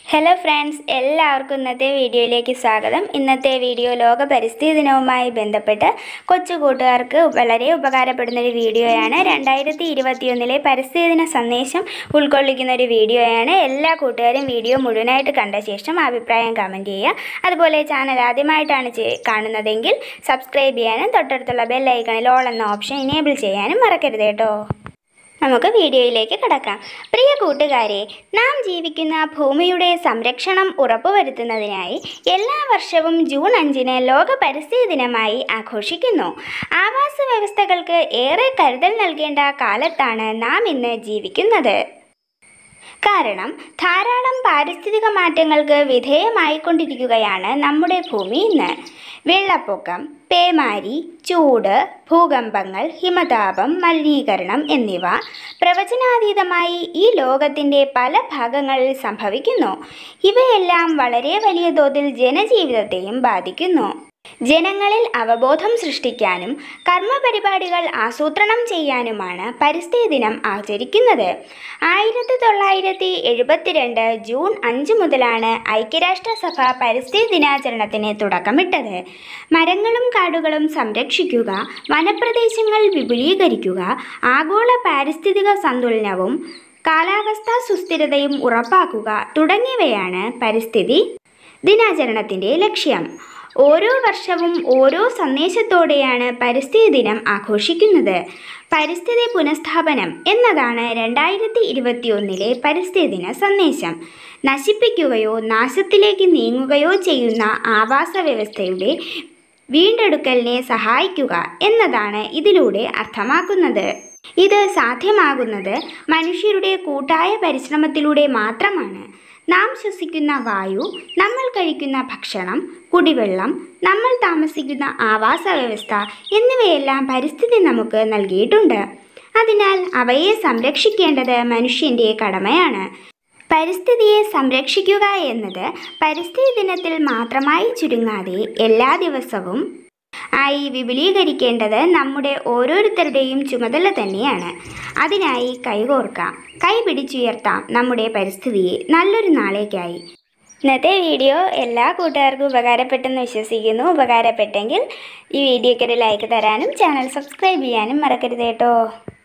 hello friends എല്ലാവർക്കും ഇന്നത്തെ വീഡിയോയിലേക്ക് സ്വാഗതം ഇന്നത്തെ വീഡിയോ ലോക പരിസ്ഥിതി ദിനവുമായി ബന്ധപ്പെട്ട് കൊച്ചു കൂട്ടുകാർക്ക് വളരെ ഉപകാരപ്പെടുന്ന ഒരു വീഡിയോയാണ് രണ്ടായിരത്തി ഇരുപത്തിയൊന്നിലെ പരിസ്ഥിതി ദിന സന്ദേശം ഉൾക്കൊള്ളിക്കുന്ന ഒരു വീഡിയോയാണ് എല്ലാ കൂട്ടുകാരും വീഡിയോ മുഴുവനായിട്ട് കണ്ട ശേഷം അഭിപ്രായം കമൻറ്റ് ചെയ്യുക അതുപോലെ ചാനൽ ആദ്യമായിട്ടാണ് ചെ- കാണുന്നതെങ്കിൽ സബ്സ്ക്രൈബ് ചെയ്യാനും തൊട്ടടുത്തുള്ള ബെൽ ഐക്കണിൽ ഓൾ എന്ന ഓപ്ഷൻ ഇനേബിൾ ചെയ്യാനും മറക്കരുത് കേട്ടോ നമുക്ക് വീഡിയോയിലേക്ക് കടക്കാം പ്രിയ കൂട്ടുകാരെ നാം ജീവിക്കുന്ന ഭൂമിയുടെ സംരക്ഷണം ഉറപ്പുവരുത്തുന്നതിനായി എല്ലാ വർഷവും ജൂൺ അഞ്ചിന് ലോക പരിസ്ഥിതി ദിനമായി ആഘോഷിക്കുന്നു ആവാസ വ്യവസ്ഥകൾക്ക് ഏറെ കരുതൽ നൽകേണ്ട കാലത്താണ് നാം ഇന്ന് ജീവിക്കുന്നത് കാരണം ധാരാളം പാരിസ്ഥിതിക മാറ്റങ്ങൾക്ക് വിധേയമായിക്കൊണ്ടിരിക്കുകയാണ് നമ്മുടെ ഭൂമി ഇന്ന് വെള്ളപ്പൊക്കം പേമാരി ചൂട് ഭൂകമ്പങ്ങൾ ഹിമതാപം മലിനീകരണം എന്നിവ പ്രവചനാതീതമായി ഈ ലോകത്തിൻ്റെ പല ഭാഗങ്ങളിൽ സംഭവിക്കുന്നു ഇവയെല്ലാം വളരെ വലിയ തോതിൽ ജനജീവിതത്തെയും ബാധിക്കുന്നു ജനങ്ങളിൽ അവബോധം സൃഷ്ടിക്കാനും കർമ്മപരിപാടികൾ ആസൂത്രണം ചെയ്യാനുമാണ് പരിസ്ഥിതി ദിനം ആചരിക്കുന്നത് ആയിരത്തി തൊള്ളായിരത്തി എഴുപത്തിരണ്ട് ജൂൺ അഞ്ച് മുതലാണ് ഐക്യരാഷ്ട്രസഭ പരിസ്ഥിതി ദിനാചരണത്തിന് തുടക്കമിട്ടത് മരങ്ങളും കാടുകളും സംരക്ഷിക്കുക വനപ്രദേശങ്ങൾ വിപുലീകരിക്കുക ആഗോള പാരിസ്ഥിതിക സന്തുലനവും കാലാവസ്ഥാ സുസ്ഥിരതയും ഉറപ്പാക്കുക തുടങ്ങിയവയാണ് പരിസ്ഥിതി ദിനാചരണത്തിൻ്റെ ലക്ഷ്യം ഓരോ വർഷവും ഓരോ സന്ദേശത്തോടെയാണ് പരിസ്ഥിതി ദിനം ആഘോഷിക്കുന്നത് പരിസ്ഥിതി പുനഃസ്ഥാപനം എന്നതാണ് രണ്ടായിരത്തി ഇരുപത്തിയൊന്നിലെ പരിസ്ഥിതി ദിന സന്ദേശം നശിപ്പിക്കുകയോ നാശത്തിലേക്ക് നീങ്ങുകയോ ചെയ്യുന്ന ആവാസ വ്യവസ്ഥയുടെ വീണ്ടെടുക്കലിനെ സഹായിക്കുക എന്നതാണ് ഇതിലൂടെ അർത്ഥമാക്കുന്നത് ഇത് സാധ്യമാകുന്നത് മനുഷ്യരുടെ കൂട്ടായ പരിശ്രമത്തിലൂടെ മാത്രമാണ് നാം ശ്വസിക്കുന്ന വായു നമ്മൾ കഴിക്കുന്ന ഭക്ഷണം കുടിവെള്ളം നമ്മൾ താമസിക്കുന്ന ആവാസ വ്യവസ്ഥ എന്നിവയെല്ലാം പരിസ്ഥിതി നമുക്ക് നൽകിയിട്ടുണ്ട് അതിനാൽ അവയെ സംരക്ഷിക്കേണ്ടത് മനുഷ്യൻ്റെ കടമയാണ് പരിസ്ഥിതിയെ സംരക്ഷിക്കുക എന്നത് പരിസ്ഥിതി ദിനത്തിൽ മാത്രമായി ചുരുങ്ങാതെ എല്ലാ ദിവസവും ആയി വിപുലീകരിക്കേണ്ടത് നമ്മുടെ ഓരോരുത്തരുടെയും ചുമതല തന്നെയാണ് അതിനായി കൈകോർക്കാം കൈ പിടിച്ചുയർത്താം നമ്മുടെ പരിസ്ഥിതിയെ നല്ലൊരു നാളേക്കായി ഇന്നത്തെ വീഡിയോ എല്ലാ കൂട്ടുകാർക്കും ഉപകാരപ്പെട്ടെന്ന് വിശ്വസിക്കുന്നു ഉപകാരപ്പെട്ടെങ്കിൽ ഈ വീഡിയോയ്ക്ക് ഒരു ലൈക്ക് തരാനും ചാനൽ സബ്സ്ക്രൈബ് ചെയ്യാനും മറക്കരുത് കേട്ടോ